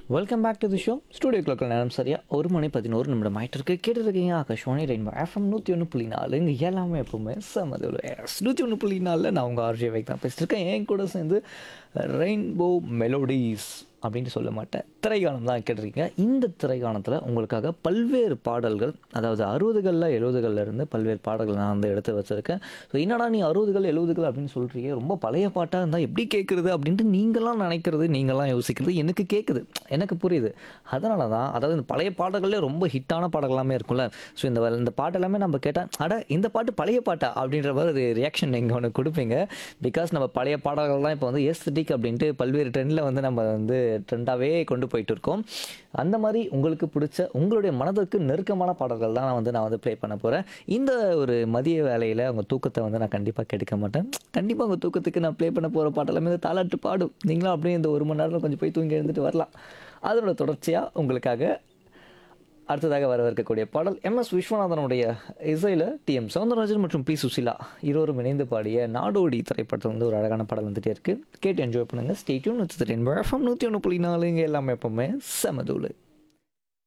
welcome back to the show studio கிளாக்கில் நேரம் சரியா ஒரு மணி பதினோரு நிமிடம் ஆயிட்டு இருக்கு கேட்டுருக்கீங்க ஆகாஷ்வாணி ரெயின்போ எஃப்எம் நூற்றி ஒன்று புள்ளி நாலு இங்கே எல்லாமே எப்பவுமே சமதில் நூற்றி ஒன்று புள்ளி நாலில் நான் உங்கள் ஆர்ஜி வைக் தான் பேசிட்டு இருக்கேன் என் கூட சேர்ந்து ரெயின்போ மெலோடிஸ் அப்படின்ட்டு சொல்ல மாட்டேன் திரைக்காலம் தான் கேட்டிருக்கீங்க இந்த திரைக்காலத்தில் உங்களுக்காக பல்வேறு பாடல்கள் அதாவது அறுபதுகளில் எழுபதுகளில் இருந்து பல்வேறு பாடல்கள் நான் வந்து எடுத்து வச்சுருக்கேன் ஸோ என்னடா நீ அறுபதுகள் எழுபதுகள் அப்படின்னு சொல்கிறீங்க ரொம்ப பழைய பாட்டாக இருந்தால் எப்படி கேட்குறது அப்படின்ட்டு நீங்களாம் நினைக்கிறது நீங்களாம் யோசிக்கிறது எனக்கு கேட்குது எனக்கு புரியுது அதனால தான் அதாவது இந்த பழைய பாடல்களே ரொம்ப ஹிட்டான பாடல்களாமே இருக்கும்ல ஸோ இந்த வ- இந்த பாட்டு எல்லாமே நம்ம கேட்டால் அட இந்த பாட்டு பழைய பாட்டா அப்படின்ற மாதிரி ஒரு ரியாக்ஷன் நீங்கள் ஒன்று கொடுப்பீங்க பிகாஸ் நம்ம பழைய பாடல்கள் தான் இப்போ வந்து எஸ்திக் அப்படின்ட்டு பல்வேறு ட்ரெண்டில் வந்து நம்ம வந்து ட்ரெண்டாகவே கொண்டு போயிட்டு இருக்கோம் அந்த மாதிரி உங்களுக்கு பிடிச்ச உங்களுடைய மனதிற்கு நெருக்கமான பாடல்கள் தான் நான் வந்து நான் வந்து ப்ளே பண்ண போகிறேன் இந்த ஒரு மதிய வேலையில் உங்கள் தூக்கத்தை வந்து நான் கண்டிப்பாக கெடுக்க மாட்டேன் கண்டிப்பாக உங்கள் தூக்கத்துக்கு நான் ப்ளே பண்ண போகிற பாட்டெல்லாமே இந்த தாலாட்டு பாடும் நீங்களும் அப்படியே இந்த ஒரு மணி நேரத்தில் கொஞ்சம் போய் தூங்கி எழுந்துட்டு வரலாம் அதனோட தொடர்ச்சியாக உங்களுக்காக அடுத்ததாக வரவிருக்கக்கூடிய பாடல் எம் எஸ் விஸ்வநாதனுடைய இசையில் டி எம் சவுந்தரராஜன் மற்றும் பி சுசிலா இருவரும் இணைந்து பாடிய நாடோடி திரைப்படத்தில் வந்து ஒரு அழகான பாடல் வந்துட்டே இருக்கு கேட்டு என்ஜாய் பண்ணுங்க ஸ்டேட்யூன் வச்சு எஃப்எம் நூற்றி ஒன்று புள்ளி நாலு இங்கே எல்லாமே எப்பவுமே செமதூளு